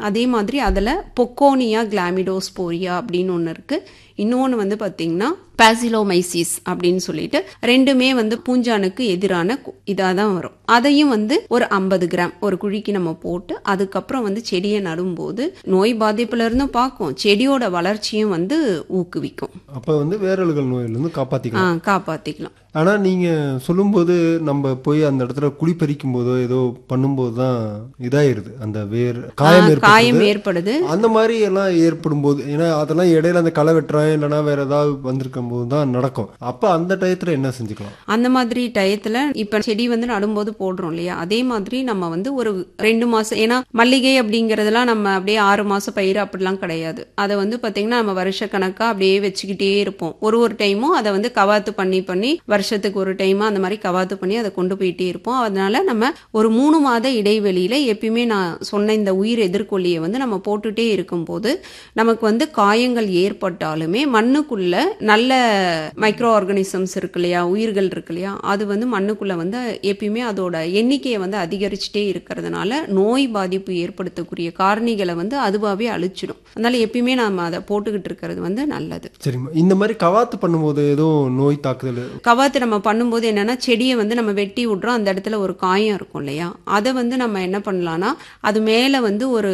அதே மாதிரி அதில் பொக்கோனியா கிளாமிடோஸ்போரியா அப்படின்னு ஒன்று இருக்குது இன்னொன்று வந்து பார்த்திங்கன்னா பாசிலோமைசிஸ் அப்படின்னு சொல்லிட்டு ரெண்டுமே வந்து பூஞ்சானுக்கு எதிரான இதாக தான் வரும் அதையும் வந்து ஒரு ஐம்பது கிராம் ஒரு குழிக்கு நம்ம போட்டு அதுக்கப்புறம் வந்து செடியை நடும்போது நோய் பாதிப்புல இருந்தும் பார்க்கும் செடியோட வளர்ச்சியும் வந்து ஊக்குவிக்கும் அப்போ வந்து வேரல்கள் நோயிலிருந்து ஆ காப்பாற்றிக்கலாம் காப்பாற்றிக்கலாம் ஆனால் நீங்கள் சொல்லும்போது நம்ம போய் அந்த இடத்துல குழி பறிக்கும் போதோ ஏதோ பண்ணும்போது தான் இதாயிருது அந்த வேர் காயம் காயம் ஏற்படுது ஏற்படுது அந்த மாதிரி எல்லாம் ஏற்படும் போது ஏன்னா அதெல்லாம் இடையில அந்த களை வெட்டுறேன் இல்லைன்னா வேற ஏதாவது வந்திருக்கும் போது தான் நடக்கும் அப்போ அந்த டயத்துல என்ன செஞ்சுக்கலாம் அந்த மாதிரி டயத்துல இப்ப செடி வந்து நடும்போது போடுறோம் இல்லையா அதே மாதிரி நம்ம வந்து ஒரு ரெண்டு மாசம் ஏன்னா மல்லிகை அப்படிங்கறதெல்லாம் நம்ம அப்படியே ஆறு மாசம் பயிர் அப்படிலாம் கிடையாது அதை வந்து பாத்தீங்கன்னா நம்ம வருஷ கணக்கா அப்படியே வச்சுக்கிட்டே இருப்போம் ஒரு ஒரு டைமும் அதை வந்து கவாத்து பண்ணி பண்ணி வருஷத்துக்கு ஒரு டைம் அந்த மாதிரி கவாத்து பண்ணி அதை கொண்டு போயிட்டே இருப்போம் அதனால நம்ம ஒரு மூணு மாத இடைவெளியில எப்பயுமே நான் சொன்ன இந்த உயிர் எதிர்கொல்லியை வந்து நம்ம போட்டுட்டே இருக்கும்போது நமக்கு வந்து காயங்கள் ஏற்பட்டாலுமே மண்ணுக்குள்ள நல்ல மைக்ரோ ஆர்கானிசம்ஸ் இருக்கு இல்லையா உயிர்கள் இருக்கு இல்லையா அது வந்து மண்ணுக்குள்ள வந்து எப்பயுமே அதோட எண்ணிக்கையை வந்து அதிகரிச்சுட்டே இருக்கிறதுனால நோய் பாதிப்பு ஏற்படுத்தக்கூடிய காரணிகளை வந்து அதுவாகவே அழிச்சிடும் அதனால எப்பயுமே நம்ம அதை போட்டுக்கிட்டு இருக்கிறது வந்து நல்லது சரிம்மா இந்த மாதிரி கவாத்து பண்ணும்போது எதுவும் நோய் தாக்குதல் கவாத்து நம்ம பண்ணும்போது என்னன்னா செடியை வந்து நம்ம வெட்டி விட்றோம் அந்த இடத்துல ஒரு காயம் இருக்கும் இல்லையா அதை வந்து நம்ம என்ன பண்ணலாம்னா அது மேலே வந்து ஒரு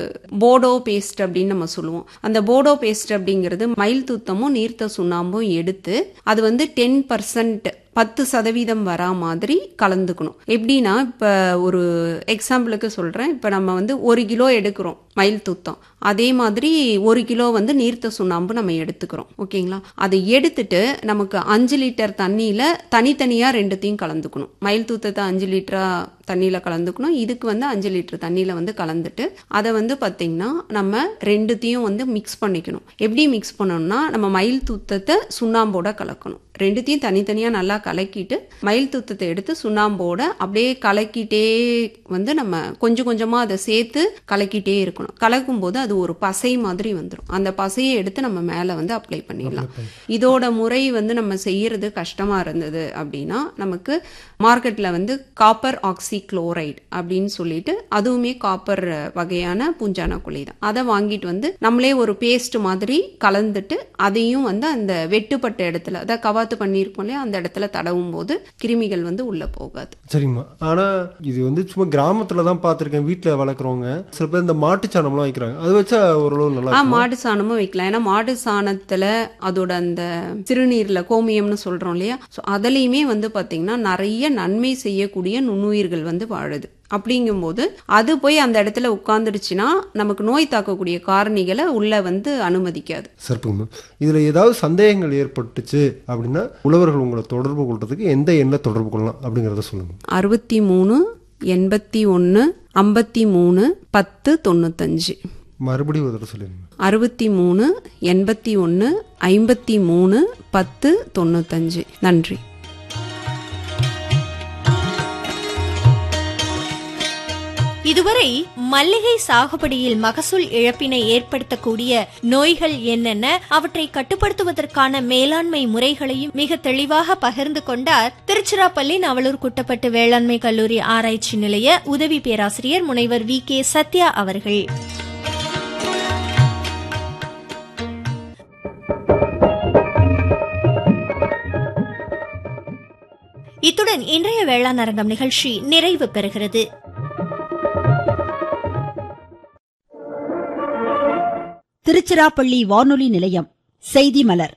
போடோ பேஸ்ட் அப்படின்னு நம்ம சொல்லுவோம் அந்த போடோ பேஸ்ட் அப்படிங்கிறது மயில் துத்தமும் நீர்த்த சுண்ணாம்பும் எடுத்து அது வந்து டென் பர்சன்ட் பத்து சதவீதம் வரா மாதிரி கலந்துக்கணும் எப்படின்னா இப்போ ஒரு எக்ஸாம்பிளுக்கு சொல்கிறேன் இப்போ நம்ம வந்து ஒரு கிலோ எடுக்கிறோம் மயில் துத்தம் அதே மாதிரி ஒரு கிலோ வந்து நீர்த்த சுண்ணாம்பு நம்ம எடுத்துக்கிறோம் ஓகேங்களா அதை எடுத்துட்டு நமக்கு அஞ்சு லிட்டர் தண்ணியில் தனித்தனியாக ரெண்டுத்தையும் கலந்துக்கணும் மயில் தூத்தத்தை அஞ்சு லிட்டரா தண்ணியில் கலந்துக்கணும் இதுக்கு வந்து அஞ்சு லிட்டர் தண்ணியில் வந்து கலந்துட்டு அதை வந்து பார்த்திங்கன்னா நம்ம ரெண்டுத்தையும் வந்து மிக்ஸ் பண்ணிக்கணும் எப்படி மிக்ஸ் பண்ணணும்னா நம்ம மயில் தூத்தத்தை சுண்ணாம்போட கலக்கணும் ரெண்டுத்தையும் தனித்தனியாக நல்லா கலக்கிட்டு மயில் துத்தத்தை எடுத்து சுண்ணாம்போட அப்படியே கலக்கிட்டே வந்து நம்ம கொஞ்சம் கொஞ்சமாக அதை சேர்த்து கலக்கிட்டே இருக்கணும் கலக்கும் போது அது ஒரு பசை மாதிரி வந்துடும் அந்த பசையை எடுத்து நம்ம மேலே வந்து அப்ளை பண்ணிடலாம் இதோட முறை வந்து நம்ம செய்யறது கஷ்டமாக இருந்தது அப்படின்னா நமக்கு மார்க்கெட்டில் வந்து காப்பர் ஆக்சி குளோரைடு அப்படின்னு சொல்லிட்டு அதுவுமே காப்பர் வகையான பூஞ்சான குழி தான் அதை வாங்கிட்டு வந்து நம்மளே ஒரு பேஸ்ட் மாதிரி கலந்துட்டு அதையும் வந்து அந்த வெட்டுப்பட்ட இடத்துல அதாவது கவாத்து பண்ணியிருக்கோம் இல்லையா அந்த இடத்துல தடவும் போது கிருமிகள் வந்து உள்ள போகாது சரிம்மா ஆனா இது வந்து சும்மா கிராமத்துல தான் பார்த்திருக்கேன் வீட்டுல வளர்க்குறவங்க சில பேர் இந்த மாட்டுச்சாணம்லாம் வைக்கிறாங்க அது வச்சா ஓரளவு நல்லா ஆ இருக்கும் மாடு சாணமும் வைக்கலாம் ஏன்னா மாடு சாணத்துல அதோட அந்த சிறுநீர்ல கோமியம்னு சொல்றோம் இல்லையா ஸோ அதுலயுமே வந்து பாத்தீங்கன்னா நிறைய நன்மை செய்யக்கூடிய நுண்ணுயிர்கள் வந்து வாழுது அப்படிங்கும்போது அது போய் அந்த இடத்துல உட்கார்ந்துடுச்சுன்னா நமக்கு நோய் தாக்கக்கூடிய காரணிகளை உள்ள வந்து அனுமதிக்காது சிறப்புங்க இதுல ஏதாவது சந்தேகங்கள் ஏற்பட்டுச்சு அப்படின்னா உழவர்கள் உங்களை தொடர்பு கொள்றதுக்கு எந்த எண்ணில் தொடர்பு கொள்ளலாம் அப்படிங்கறத சொல்லுங்க அறுபத்தி மூணு எண்பத்தி ஒன்று ஐம்பத்தி மூணு பத்து தொண்ணூத்தஞ்சு மறுபடியும் ஒரு தடவை சொல்லிடுங்க அறுபத்தி மூணு எண்பத்தி ஒன்று ஐம்பத்தி மூணு பத்து தொண்ணூத்தஞ்சு நன்றி இதுவரை மல்லிகை சாகுபடியில் மகசூல் இழப்பினை ஏற்படுத்தக்கூடிய நோய்கள் என்னென்ன அவற்றை கட்டுப்படுத்துவதற்கான மேலாண்மை முறைகளையும் மிக தெளிவாக பகிர்ந்து கொண்டார் திருச்சிராப்பள்ளி நவலூர் குட்டப்பட்டு வேளாண்மை கல்லூரி ஆராய்ச்சி நிலைய உதவி பேராசிரியர் முனைவர் வி கே சத்யா அவர்கள் இத்துடன் இன்றைய வேளாண் அரங்கம் நிகழ்ச்சி நிறைவு பெறுகிறது திருச்சிராப்பள்ளி வானொலி நிலையம் செய்தி மலர்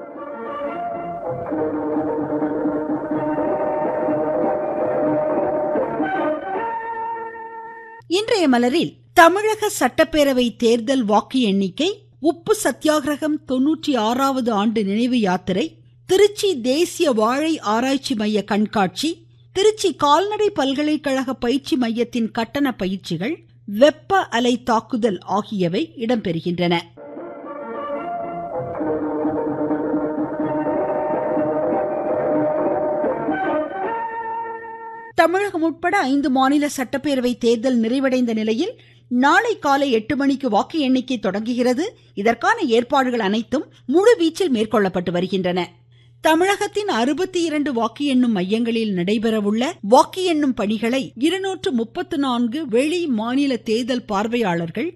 இன்றைய மலரில் தமிழக சட்டப்பேரவை தேர்தல் வாக்கு எண்ணிக்கை உப்பு சத்தியாகிரகம் தொன்னூற்றி ஆறாவது ஆண்டு நினைவு யாத்திரை திருச்சி தேசிய வாழை ஆராய்ச்சி மைய கண்காட்சி திருச்சி கால்நடை பல்கலைக்கழக பயிற்சி மையத்தின் கட்டண பயிற்சிகள் வெப்ப அலை தாக்குதல் ஆகியவை இடம்பெறுகின்றன தமிழகம் உட்பட ஐந்து மாநில சட்டப்பேரவை தேர்தல் நிறைவடைந்த நிலையில் நாளை காலை எட்டு மணிக்கு வாக்கு எண்ணிக்கை தொடங்குகிறது இதற்கான ஏற்பாடுகள் அனைத்தும் முழுவீச்சில் மேற்கொள்ளப்பட்டு வருகின்றன தமிழகத்தின் அறுபத்தி இரண்டு வாக்கு எண்ணும் மையங்களில் நடைபெறவுள்ள வாக்கு எண்ணும் பணிகளை இருநூற்று முப்பத்து நான்கு வெளி மாநில தேர்தல் பார்வையாளர்கள்